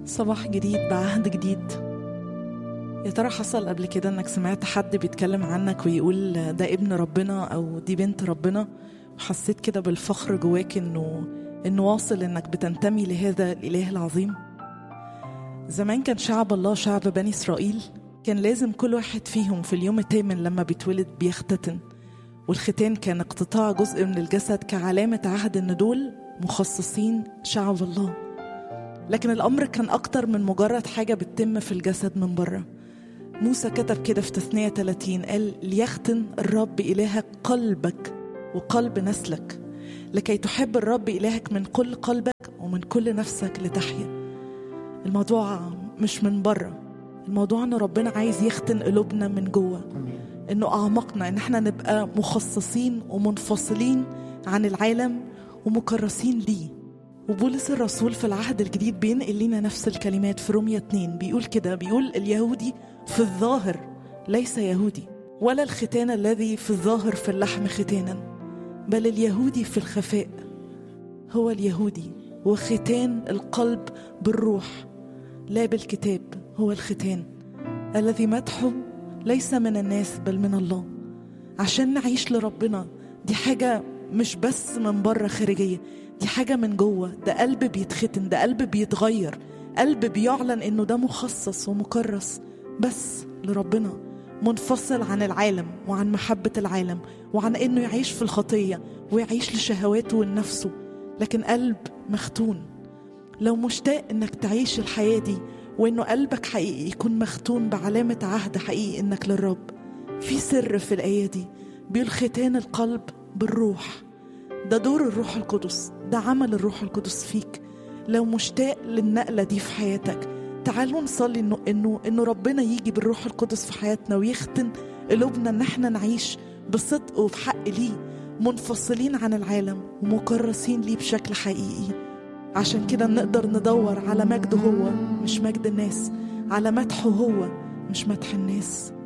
صباح جديد بعهد جديد يا ترى حصل قبل كده انك سمعت حد بيتكلم عنك ويقول ده ابن ربنا او دي بنت ربنا وحسيت كده بالفخر جواك انه انه واصل انك بتنتمي لهذا الاله العظيم زمان كان شعب الله شعب بني اسرائيل كان لازم كل واحد فيهم في اليوم الثامن لما بيتولد بيختتن والختان كان اقتطاع جزء من الجسد كعلامة عهد ان دول مخصصين شعب الله لكن الأمر كان أكتر من مجرد حاجة بتتم في الجسد من بره موسى كتب كده في تثنية 30 قال ليختن الرب إلهك قلبك وقلب نسلك لكي تحب الرب إلهك من كل قلبك ومن كل نفسك لتحيا الموضوع مش من بره الموضوع ان ربنا عايز يختن قلوبنا من جوه انه اعمقنا ان احنا نبقى مخصصين ومنفصلين عن العالم ومكرسين ليه وبولس الرسول في العهد الجديد بينقل لنا نفس الكلمات في رومية 2 بيقول كده بيقول اليهودي في الظاهر ليس يهودي ولا الختان الذي في الظاهر في اللحم ختانا بل اليهودي في الخفاء هو اليهودي وختان القلب بالروح لا بالكتاب هو الختان الذي مدحه ليس من الناس بل من الله عشان نعيش لربنا دي حاجة مش بس من بره خارجية دي حاجة من جوه ده قلب بيتختن ده قلب بيتغير قلب بيعلن انه ده مخصص ومكرس بس لربنا منفصل عن العالم وعن محبة العالم وعن انه يعيش في الخطية ويعيش لشهواته ولنفسه لكن قلب مختون لو مشتاق انك تعيش الحياة دي وانه قلبك حقيقي يكون مختون بعلامة عهد حقيقي انك للرب في سر في الآية دي بيقول ختان القلب بالروح ده دور الروح القدس ده عمل الروح القدس فيك لو مشتاق للنقلة دي في حياتك تعالوا نصلي انه انه انه ربنا يجي بالروح القدس في حياتنا ويختن قلوبنا ان احنا نعيش بصدق وبحق ليه منفصلين عن العالم ومكرسين ليه بشكل حقيقي عشان كده نقدر ندور على مجده هو مش مجد الناس على مدحه هو مش مدح الناس